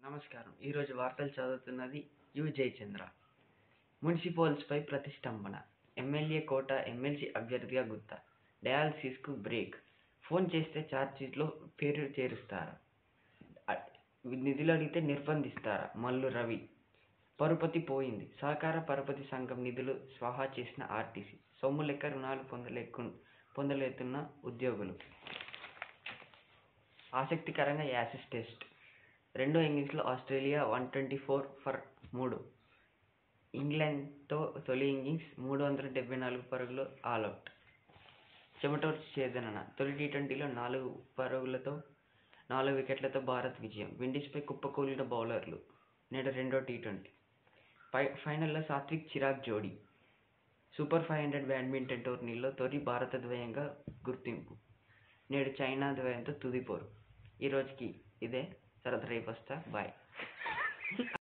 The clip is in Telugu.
నమస్కారం ఈరోజు వార్తలు చదువుతున్నది యు జయచంద్ర మున్సిపల్స్పై ప్రతిష్టంభన ఎమ్మెల్యే కోట ఎమ్మెల్సీ అభ్యర్థిగా గుత్తా డయాలసిస్కు బ్రేక్ ఫోన్ చేస్తే ఛార్జ్షీట్లో పేరు చేరుస్తారా నిధులు అడిగితే నిర్బంధిస్తారా మల్లు రవి పరుపతి పోయింది సహకార పరపతి సంఘం నిధులు స్వాహా చేసిన ఆర్టీసీ సొమ్ము లెక్క రుణాలు పొందలేకు పొందలేతున్న ఉద్యోగులు ఆసక్తికరంగా యాసిస్ టెస్ట్ రెండో ఇన్నింగ్స్లో Australia one twenty four for మూడు ఇంగ్లాండ్తో తొలి ఇన్నింగ్స్ మూడు వందల డెబ్బై నాలుగు పరుగులు ఆలౌట్ చెమటోడ్చి ఛేదన తొలి టీ ట్వంటీలో నాలుగు పరుగులతో నాలుగు వికెట్లతో భారత్ విజయం విండీస్పై కుప్పకూలిన బౌలర్లు నేడు రెండో టీ ట్వంటీ ఫై ఫైనల్లో సాత్విక్ చిరాగ్ జోడీ సూపర్ ఫైవ్ హండ్రెడ్ బ్యాడ్మింటన్ టోర్నీలో తొలి భారత ద్వయంగా గుర్తింపు నేడు చైనా ద్వయంతో తుది పోరు ఈ రోజుకి ఇదే తర్వాత రేపు వస్తా బాయ్